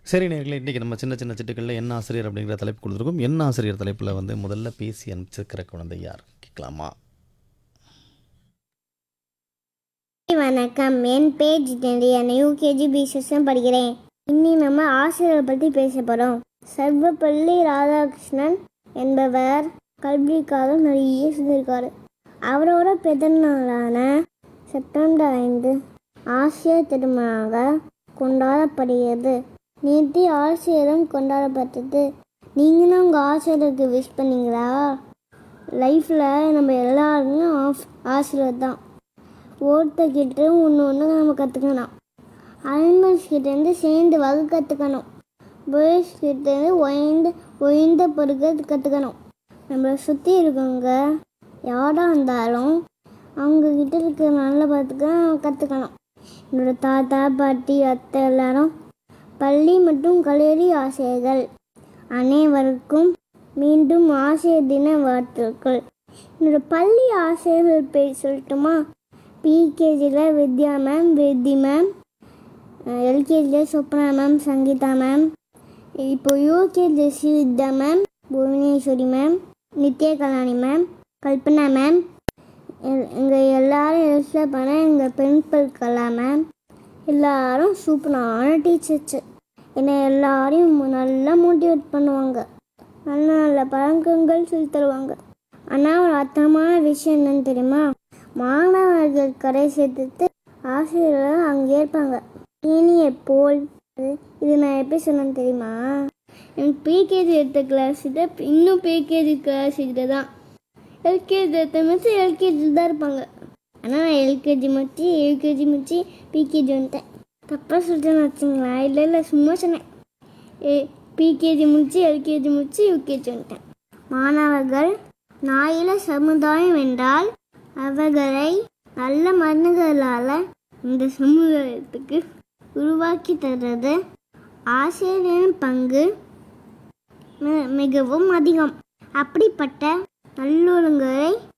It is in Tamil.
சரி நேர்களே இன்றைக்கி நம்ம சின்ன சின்ன சிட்டுக்களில் என்ன ஆசிரியர் அப்படிங்கிற தலைப்பு கொடுத்துருக்கோம் என்ன ஆசிரியர் தலைப்பில் வந்து முதல்ல பேசி அனுப்பிச்சிருக்கிற குழந்தை யார் கேட்கலாமா வணக்கம் என் பேர் ஜிதேந்திர நான் யூகேஜி பிசிஎஸ்எம் படிக்கிறேன் இன்னி நம்ம ஆசிரியரை பற்றி பேச போகிறோம் சர்வப்பள்ளி ராதாகிருஷ்ணன் என்பவர் கல்விக்காக நிறைய செஞ்சிருக்காரு அவரோட பிறந்தநாளான செப்டம்பர் ஐந்து ஆசிரியர் திருமணமாக கொண்டாடப்படுகிறது நேற்று ஆசிரியரும் கொண்டாடப்பட்டது நீங்களும் உங்கள் ஆசிரியருக்கு விஷ் பண்ணீங்களா லைஃப்பில் நம்ம எல்லாருமே ஆஃப் ஆசிரியர் தான் ஒருத்தர்கிட்ட ஒன்று ஒன்று நம்ம கற்றுக்கணும் அனிமல்ஸ் கிட்டேருந்து சேர்ந்து வகு கற்றுக்கணும் பேர்ட்ஸ் கிட்டேருந்து ஒயர்ந்து ஒயர்ந்த பொருட்கள் கற்றுக்கணும் நம்மளை சுற்றி இருக்கவங்க யாராக இருந்தாலும் அவங்க கிட்ட இருக்கிற நல்ல பார்த்துக்க கற்றுக்கணும் என்னோட தாத்தா பாட்டி அத்தை எல்லாரும் பள்ளி மற்றும் கல்லூரி ஆசிரியர்கள் அனைவருக்கும் மீண்டும் ஆசிரியர் தின வாழ்த்துக்கள் என்னோட பள்ளி ஆசிரியர்கள் பேர் சொல்லட்டுமா பிகேஜியில் வித்யா மேம் வித்தி மேம் எல்கேஜியில் சொப்னா மேம் சங்கீதா மேம் இப்போ UKG Srividya ma'am Bhuvaneswari ma'am Nithya Kalani ma'am Kalpana ma'am எங்கள் எல்லாரும் யூஸில் பண்ண எங்கள் பிரின்சிபல் கலா மேம் எல்லாரும் சூப்பரான டீச்சர்ஸு என்னை எல்லாரையும் மு- நல்லா மோட்டிவேட் பண்ணுவாங்க நல்ல நல்ல பழக்கங்கள் சொல்லி தருவாங்க ஆனால் ஒரு அர்த்தமான விஷயம் என்னன்னு தெரியுமா மாணவர்கள் கரை சேர்த்துட்டு ஆசிரியர்கள் அங்கே இருப்பாங்க இனிய போல் இது நான் எப்படி சொன்னேன்னு தெரியுமா எனக்கு பிகேஜி எடுத்த கிளாஸ் கிட்ட இன்னும் பிகேஜி கிளாஸ் கிட்ட தான் எல்கேஜி எடுத்த மிச்சு எல்கேஜி தான் இருப்பாங்க ஆனால் நான் எல்கேஜி முடிச்சு யூகேஜி முடிச்சு பிகேஜி வந்துட்டேன் தப்பாக சொல்லிட்டேன்னு வச்சுங்களா இல்லை இல்லை சும்மா சொன்னேன் ஏ பிகேஜி முடிச்சு எல்கேஜி முடிச்சு யூகேஜி வந்துட்டேன் மாணவர்கள் நாயில சமுதாயம் என்றால் அவர்களை நல்ல மருந்துகளால் இந்த சமுதாயத்துக்கு உருவாக்கி தர்றது ஆசிரியரின் பங்கு மி- மிகவும் அதிகம் அப்படிப்பட்ட நல்லொழுங்கை